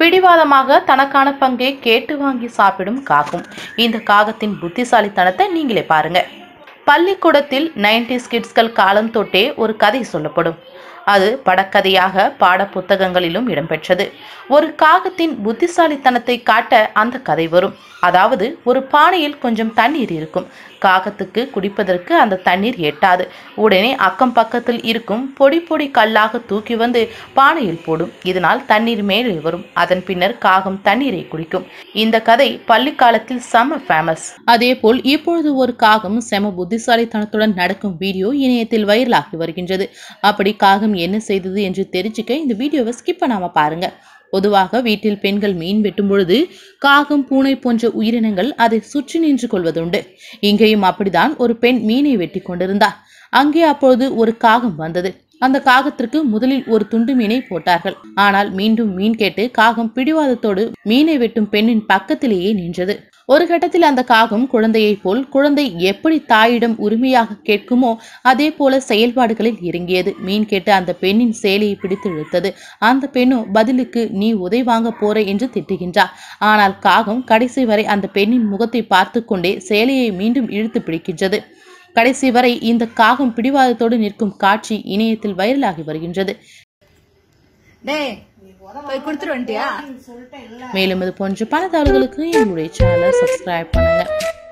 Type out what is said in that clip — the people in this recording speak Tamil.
பிடிவாதமாக தனக்கான பங்கை கேட்டு வாங்கி சாப்பிடும் காகம் இந்த காகத்தின் புத்திசாலித்தனத்தை நீங்களே பாருங்க பள்ளிக்கூடத்தில் நைன்டிஸ் கிட்ஸ்கள் காலம் தொட்டே ஒரு கதை சொல்லப்படும் அது படக்கதையாக பாட புத்தகங்களிலும் இடம்பெற்றது ஒரு காகத்தின் புத்திசாலித்தனத்தை காட்ட அந்த கதை வரும் அதாவது ஒரு பானையில் கொஞ்சம் தண்ணீர் இருக்கும் காகத்துக்கு குடிப்பதற்கு அந்த தண்ணீர் எட்டாது உடனே அக்கம் பக்கத்தில் இருக்கும் பொடி பொடி கல்லாக தூக்கி வந்து பானையில் போடும் இதனால் தண்ணீர் மேலே வரும் அதன் பின்னர் காகம் தண்ணீரை குடிக்கும் இந்த கதை பள்ளி காலத்தில் செம ஃபேமஸ் அதேபோல் இப்பொழுது ஒரு காகம் செம புத்திசாலித்தனத்துடன் நடக்கும் வீடியோ இணையத்தில் வைரலாகி வருகின்றது அப்படி காகம் என்ன செய்தது என்று தெரிஞ்சுக்க இந்த வீடியோவை ஸ்கிப் பண்ணாம பாருங்க பொதுவாக வீட்டில் பெண்கள் மீன் வெட்டும் பொழுது காகம் பூனை போன்ற உயிரினங்கள் அதை சுற்றி நின்று கொள்வதுண்டு இங்கேயும் அப்படிதான் ஒரு பெண் மீனை வெட்டி கொண்டிருந்தார் அங்கே அப்பொழுது ஒரு காகம் வந்தது அந்த காகத்திற்கு முதலில் ஒரு துண்டு மீனை போட்டார்கள் ஆனால் மீண்டும் மீன் கேட்டு காகம் பிடிவாதத்தோடு மீனை வெட்டும் பெண்ணின் பக்கத்திலேயே நின்றது ஒரு கட்டத்தில் அந்த காகம் குழந்தையைப் போல் குழந்தை எப்படி தாயிடம் உரிமையாக கேட்குமோ அதே போல செயல்பாடுகளில் இறங்கியது மீன் கேட்டு அந்த பெண்ணின் சேலையை பிடித்து இழுத்தது அந்த பெண்ணோ பதிலுக்கு நீ உதை வாங்க போற என்று திட்டுகின்றார் ஆனால் காகம் கடைசி வரை அந்த பெண்ணின் முகத்தை பார்த்து கொண்டே சேலையை மீண்டும் இழுத்து பிடிக்கின்றது கடைசி வரை இந்த காகம் பிடிவாதத்தோடு நிற்கும் காட்சி இணையத்தில் வைரலாகி வருகின்றது டேய் போய் குடுத்துட்டு வந்துட்டியா மேலும் இது போன்ற பல தகவல்களுக்கு எங்களுடைய சேனலை சப்ஸ்கிரைப் பண்ணுங்க